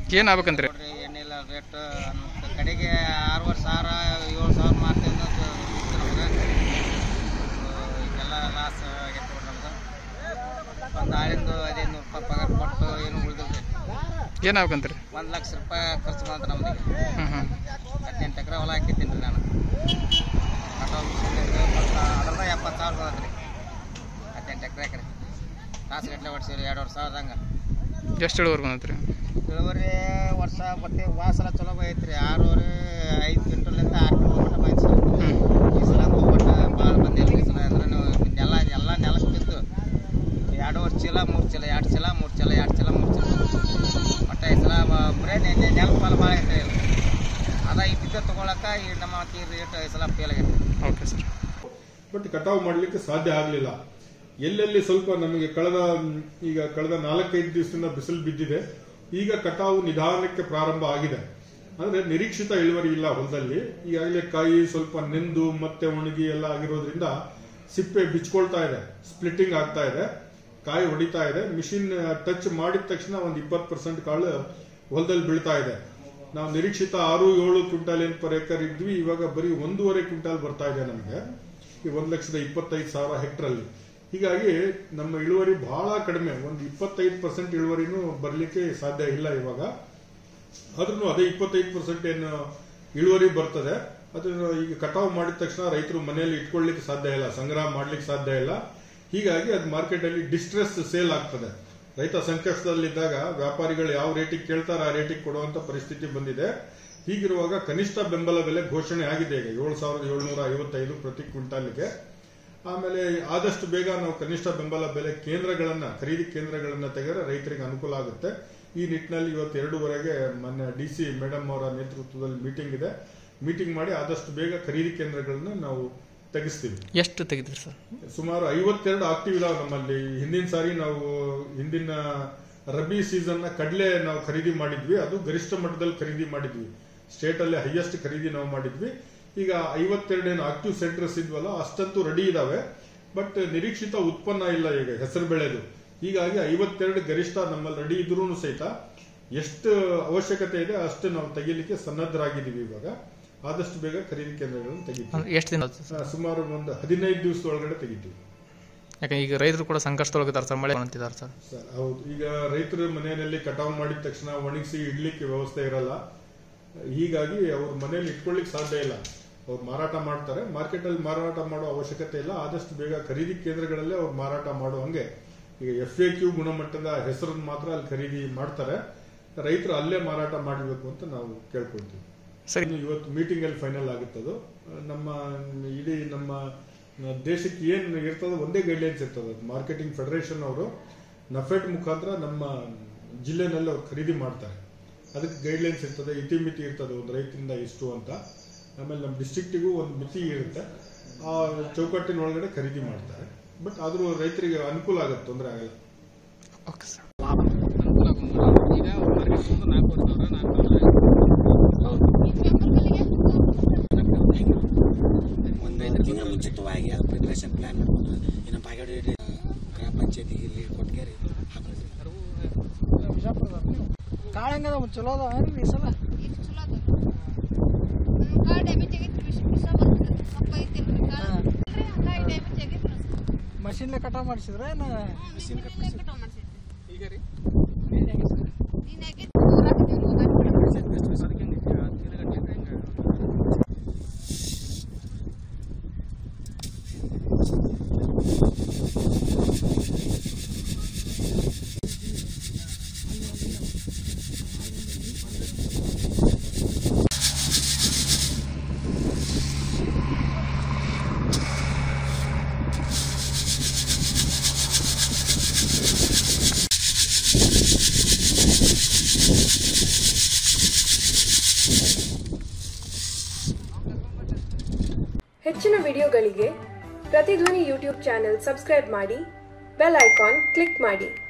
ಏನು ಆಗ್ಬೇಕಂತ್ರಿ ನೋಡ್ರಿ ಏನಿಲ್ಲ ರೇಟ್ ಕಡೆಗೆ ಆರೂವರೆ ಸಾವಿರ ಏಳು ಸಾವಿರ ಮಾರ್ತೀವಿ ಅನ್ನೋದು ಇತ್ತು ನಮ್ಗೆ ಈಗೆಲ್ಲ ಲಾಸ್ ಆಗೈತೆ ನೋಡ್ರಿ ನಮ್ಗೆ ಒಂದು ಆಳಿಂದು ಹದಿನೈದು ನೂರು ರೂಪಾಯಿ ಪಗಾರ ಕೊಟ್ಟು ಏನು ಉಳಿದಿಲ್ಲ ಏನು ಆಗ್ಬೇಕಂತ್ರಿ ಒಂದು ಲಕ್ಷ ರೂಪಾಯಿ ಖರ್ಚು ಮಾಡ್ತಾರೆ ನಮ್ಗೆ ಹ್ಞೂ ಹ್ಞೂ ಹದಿನೆಂಟು ಎಕರೆ ಹೊಲ ಹಾಕಿದ್ದೀನಿ ರೀ ನಾನು ಕಟಾವು ಮಿಷಿನ್ ಮತ್ತು ಅದ್ರದ ಎಪ್ಪತ್ತು ಸಾವಿರ ಬರ್ತದೆ ರೀ ಹದಿನೆಂಟು ಎಕರೆ ಎಕರೆ ತಾಸು ಗಟ್ಟಲೆ ಹೊಡ್ಸಿವ್ರಿ ಎರಡು ವರ್ಷ ಸಾವಿರದಂಗೆ ಎಷ್ಟು ಇಳುವರಿ ಬಂದೈತ್ರಿ ಇಳುವರಿ ವರ್ಷ ಬತ್ತೆ ವಾಸಲ ಚಲೋ ಐತ್ರಿ ಆರೂವರೆ ಐದು ಕ್ವಿಂಟಲಿಂದ ಆರು ಕ್ವಿಂಟಲ್ ಮಟ್ಟ ಬೈತ್ ಸರ್ ಹ್ಞೂ ಈ ಸಲ ಅಂತೂ ಒಟ್ಟು ಭಾಳ ಬಂದಿಲ್ಲ ಈ ಸಲ ಅಂದ್ರೆ ನೀವು ನೆಲ ಎಲ್ಲ ನೆಲಕ್ಕೆ ಬಿದ್ದು ಎರಡೂವರೆ ಚೀಲ ಮೂರು ಚೀಲ ಎರಡು ಚೀಲ ಮೂರು ಚೀಲ ಎರಡು ಚೀಲ ಮೂರು ಚೀಲ ಒಟ್ಟು ಈ ಸಲ ಬ- ಬರೇ ನೆಲ ನೆಲ ಪಾಲು ಭಾಳ ಐತ್ರಿ ಅದ ಈ ಬಿದ್ದ ತೊಗೊಳಕ್ಕೆ ಈ ನಮ್ಮ ಈ ರೇಟ್ ಈ ಸಲ ಫೇಲ್ ಆಗೈತೆ ಓಕೆ ಸರ್ ಬಟ್ ಕಟಾವು ಮಾಡಲಿಕ್ಕೆ ಸಾಧ್ಯ ಆಗಲಿಲ್ಲ ಎಲ್ಲೆಲ್ಲಿ ಸ್ವಲ್ಪ ನಮಗೆ ಕಳೆದ ಮ್, ಈಗ ಕಳೆದ ನಾಲ್ಕೈದು ದಿವಸದಿಂದ ಬಿಸಿಲು ಬಿದ್ದಿದೆ ಈಗ ಕಟಾವು ನಿಧಾನಕ್ಕೆ ಪ್ರಾರಂಭ ಆಗಿದೆ ಅಂದ್ರೆ ನಿರೀಕ್ಷಿತ ಇಳುವರಿ ಇಲ್ಲ ಹೊಲದಲ್ಲಿ ಈಗಾಗಲೇ ಕಾಯಿ ಸ್ವಲ್ಪ ನೆಂದು ಮತ್ತೆ ಒಣಗಿ ಎಲ್ಲ ಆಗಿರೋದ್ರಿಂದ ಸಿಪ್ಪೆ ಬಿಚ್ಕೊಳ್ತಾ ಇದೆ ಸ್ಪ್ಲಿಟ್ಟಿಂಗ್ ಆಗ್ತಾ ಇದೆ ಕಾಯಿ ಹೊಡಿತಾ ಇದೆ ಮಿಷಿನ್ ಟಚ್ ಮಾಡಿದ ತಕ್ಷಣ ಒಂದು ಇಪ್ಪತ್ತು ಪರ್ಸೆಂಟ್ ಕಾಳು ಹೊಲದಲ್ಲಿ ಬೀಳ್ತಾ ಇದೆ ನಾವು ನಿರೀಕ್ಷಿತ ಆರು ಏಳು ಕ್ವಿಂಟಾಲ್ ಏನ್ ಪರ್ ಎಕರ್ ಇದ್ವಿ ಇವಾಗ ಬರೀ ಒಂದೂವರೆ ಕ್ವಿಂಟಾಲ್ ಬರ್ತಾ ಇದೆ ನಮಗೆ ಈ ಒಂದ್ ಲಕ್ಷದ ಇಪ್ಪತ್ತೈದು ಸಾವಿರ ಹೆಕ್ಟರ್ ಅಲ್ಲಿ ಹೀಗಾಗಿ ನಮ್ಮ ಇಳುವರಿ ಬಹಳ ಕಡಿಮೆ ಒಂದು ಇಪ್ಪತ್ತೈದು ಪರ್ಸೆಂಟ್ ಇಳುವರಿನೂ ಬರ್ಲಿಕ್ಕೆ ಸಾಧ್ಯ ಇಲ್ಲ ಇವಾಗ ಆದ್ರೂ ಅದೇ ಇಪ್ಪತ್ತೈದು ಪರ್ಸೆಂಟ್ ಏನು ಇಳುವರಿ ಬರ್ತದೆ ಅದನ್ನ ಈಗ ಕಟಾವು ಮಾಡಿದ ತಕ್ಷಣ ರೈತರು ಮನೆಯಲ್ಲಿ ಇಟ್ಕೊಳ್ಳಿಕ್ಕೆ ಸಾಧ್ಯ ಇಲ್ಲ ಸಂಗ್ರಹ ಮಾಡ್ಲಿಕ್ಕೆ ಸಾಧ್ಯ ಇಲ್ಲ ಹೀಗಾಗಿ ಅದು ಮಾರ್ಕೆಟ್ ಅಲ್ಲಿ ಡಿಸ್ಟ್ರೆಸ್ ಸೇಲ್ ಆಗ್ತದೆ ರೈತ ಸಂಕಷ್ಟದಲ್ಲಿದ್ದಾಗ ವ್ಯಾಪಾರಿಗಳು ಯಾವ ರೇಟಿಗೆ ಕೇಳ್ತಾರೆ ಆ ರೇಟಿಗೆ ಕೊಡುವಂತ ಪರಿಸ್ಥಿತಿ ಬಂದಿದೆ ಹೀಗಿರುವಾಗ ಕನಿಷ್ಠ ಬೆಂಬಲ ಬೆಲೆ ಘೋಷಣೆ ಆಗಿದೆ ಈಗ ಏಳು ಸಾವಿರದ ಏಳ್ನೂರ ಐವತ್ತೈದು ಪ್ರತಿ ಕ್ವಿಂಟಾಲ್ಗೆ ಆಮೇಲೆ ಆದಷ್ಟು ಬೇಗ ನಾವು ಕನಿಷ್ಠ ಬೆಂಬಲ ಬೆಲೆ ಕೇಂದ್ರಗಳನ್ನ ಖರೀದಿ ಕೇಂದ್ರಗಳನ್ನ ತೆಗೆದ್ರೆ ರೈತರಿಗೆ ಅನುಕೂಲ ಆಗುತ್ತೆ ಈ ನಿಟ್ಟಿನಲ್ಲಿ ಇವತ್ತು ಎರಡೂವರೆಗೆ ಮೊನ್ನೆ ಡಿ ಸಿ ಮೇಡಮ್ ಅವರ ನೇತೃತ್ವದಲ್ಲಿ ಮೀಟಿಂಗ್ ಇದೆ ಮೀಟಿಂಗ್ ಮಾಡಿ ಆದಷ್ಟು ಬೇಗ ಖರೀದಿ ಕೇಂದ್ರಗಳನ್ನ ನಾವು ತೆಗೆಸ್ತೀವಿ ಎಷ್ಟು ತೆಗೆದ್ರಿ ಸರ್ ಸುಮಾರು ಐವತ್ತೆರಡು ಆಕ್ಟಿವ್ ಇದಾವೆ ನಮ್ಮಲ್ಲಿ ಹಿಂದಿನ ಸಾರಿ ನಾವು ಹಿಂದಿನ ರಬಿ ಸೀಸನ್ ನ ಕಡಲೆ ನಾವು ಖರೀದಿ ಮಾಡಿದ್ವಿ ಅದು ಗರಿಷ್ಠ ಮಟ್ಟದಲ್ಲಿ ಖರೀದಿ ಮಾಡಿದ್ವಿ ಸ್ಟೇಟ್ ಅಲ್ಲಿ ಹೈಯೆಸ್ಟ್ ಖರೀದಿ ನಾವು ಮಾಡಿದ್ವಿ ಈಗ ಐವತ್ತೆರಡು ಏನು ಆಕ್ಟಿವ್ ಸೆಂಟರ್ಸ್ ಇದ್ವಲ್ಲ ಅಷ್ಟಂತೂ ರೆಡಿ ಇದಾವೆ ಬಟ್ ನಿರೀಕ್ಷಿತ ಉತ್ಪನ್ನ ಇಲ್ಲ ಈಗ ಹೆಸರು ಬೆಳೆದು ಹೀಗಾಗಿ ಐವತ್ತೆರಡು ಗರಿಷ್ಠ ನಮ್ಮಲ್ಲಿ ರೆಡಿ ಇದ್ರೂ ಸಹಿತ ಎಷ್ಟು ಅವಶ್ಯಕತೆ ಇದೆ ಅಷ್ಟು ನಾವು ತೆಗಿಲಿಕ್ಕೆ ಸನ್ನದ್ಧರಾಗಿದ್ದೀವಿ ಇವಾಗ ಆದಷ್ಟು ಬೇಗ ಖರೀದಿ ಕೇಂದ್ರಗಳನ್ನು ತೆಗಿತೀವಿ ಅಂದ್ರೆ ಎಷ್ಟು ದಿನ ಆಯ್ತು ಸರ್ ಆ, ಸುಮಾರು ಒಂದು ಹದಿನೈದು ದಿವಸದೊಳಗಡೆ ತೆಗಿತೀವಿ ಯಾಕಂದ್ರೆ ಈಗ ರೈತರು ಕೂಡ ಸಂಕಷ್ಟದೊಳಗಿದ್ದಾರೆ ಸರ್ ಮಳೆ ಅಂತಿದ್ದಾರೆ ಸರ್ ಸರ್ ಹೌದು ಈಗ ರೈತರ ಮನೆಯಲ್ಲಿ ಕಟಾವು ಮಾಡಿದ ತಕ್ಷಣ ಒಣಗಿಸಿ ಇಡ್ಲಿಕ್ಕೆ ವ್ಯವಸ್ಥೆ ಇರಲ್ಲ ಹೀಗಾಗಿ ಅವ್ರ ಮನೆಯಲ್ಲಿ ಇಟ್ಕೊಳ್ಳಿಕ್ಕೆ ಸಾಧ್ಯ ಇಲ್ಲ ಅವ್ರು ಮಾರಾಟ ಮಾಡ್ತಾರೆ ಮಾರ್ಕೆಟ್ ಅಲ್ಲಿ ಮಾರಾಟ ಮಾಡೋ ಅವಶ್ಯಕತೆ ಇಲ್ಲ ಆದಷ್ಟು ಬೇಗ ಖರೀದಿ ಕೇಂದ್ರಗಳಲ್ಲೇ ಅವ್ರು ಮಾರಾಟ ಮಾಡೋ ಹಂಗೆ ಈಗ ಎಫ್ ಎ ಕ್ಯೂ ಗುಣಮಟ್ಟದ ಹೆಸರನ್ನು ಮಾತ್ರ ಅಲ್ಲಿ ಖರೀದಿ ಮಾಡ್ತಾರೆ ರೈತರು ಅಲ್ಲೇ ಮಾರಾಟ ಮಾಡಬೇಕು ಅಂತ ನಾವು ಕೇಳ್ಕೊಳ್ತೀವಿ ಸರಿ ಇನ್ನು ಇವತ್ತು ಮೀಟಿಂಗ್ ಅಲ್ಲಿ ಫೈನಲ್ ಆಗುತ್ತದು ನಮ್ಮ ಇಡೀ ನಮ್ಮ ದೇಶಕ್ಕೆ ಏನ್ ಇರ್ತದೋ ಒಂದೇ ಗೈಡ್ಲೈನ್ಸ್ ಇರ್ತದೆ ಮಾರ್ಕೆಟಿಂಗ್ ಫೆಡರೇಷನ್ ಅವರು ನಫೆಡ್ ಮುಖಾಂತರ ನಮ್ಮ ಜಿಲ್ಲೆನಲ್ಲಿ ಅವ್ರು ಖರೀದಿ ಮಾಡ್ತಾರೆ ಅದಕ್ಕೆ ಗೈಡ್ಲೈನ್ಸ್ ಇರ್ತದೆ ಇತಿಮಿತಿ ಇರ್ತದೆ ಒಂದು ರೈತರಿಂದ ಇಷ್ಟು ಅಂತ ಆಮೇಲೆ ನಮ್ಮ ಡಿಸ್ಟ್ರಿಕ್ಟಿಗೂ ಒಂದು ಮಿತಿ ಇರುತ್ತೆ ಆ ಚೌಕಟ್ಟಿನ ಒಳಗಡೆ ಖರೀದಿ ಮಾಡ್ತಾರೆ ಬಟ್ ಆದ್ರೂ ರೈತರಿಗೆ ಅನುಕೂಲ ಆಗುತ್ತೆ ತೊಂದರೆ ಆಗಲ್ಲ ಓಕೆ ಸರ್ ಒಂದು ತಿಂಗಳ ಮುಂಚಿತವಾಗಿ ಅದು ಪ್ರಿಪ್ರೇಷನ್ ಪ್ಲಾನ್ ಮಾಡ್ಕೊಂಡು ಇನ್ನು ಬಾಗೇವಾಡಿ ಗ್ರಾಮ ಪಂಚಾಯತಿಗೆ ಇಲ್ಲಿ ಕೊಟ್ಗೇರಿ ಹಾಕೋದು ಕಾಳ ಹೆಂಗದ ಚಲೋ ಅದಾವ ಏನ್ರಿ ಈ ಸಲ ಈಗ ಚಲೋ ಅದ ಕಾಯಿ ಡ್ಯಾಮೇಜ್ ಆಗೈತ್ರಿ ಬಿಸಿ ಬಿಸ ಬಂತು ಕಪ್ಪ ಐತಿಲ್ರಿ ಕಾಯಿ ಕಾಯಿ ಡ್ಯಾಮೇಜ್ ಆಗೈತ್ರಿ ಮಷಿನ್ಲೆ ಕಟಾವ್ ಮಾಡಿಸಿದ್ರೆ ಏನು ಮಿಷಿನ್ ಕಟಾವ್ ಮಾಡ್ಸಿದ್ರಿ ಈಗ ರೀ ನೀನ್ ಆಗೈತಿ ಊರಾಗಿದ್ದೀವಿ ಊರಾಗ ಹೆಚ್ಚಿನ ವಿಡಿಯೋಗಳಿಗೆ ಪ್ರತಿಧ್ವನಿ ಯೂಟ್ಯೂಬ್ ಚಾನೆಲ್ ಸಬ್ಸ್ಕ್ರೈಬ್ ಮಾಡಿ ಬೆಲ್ ಐಕಾನ್ ಕ್ಲಿಕ್ ಮಾಡಿ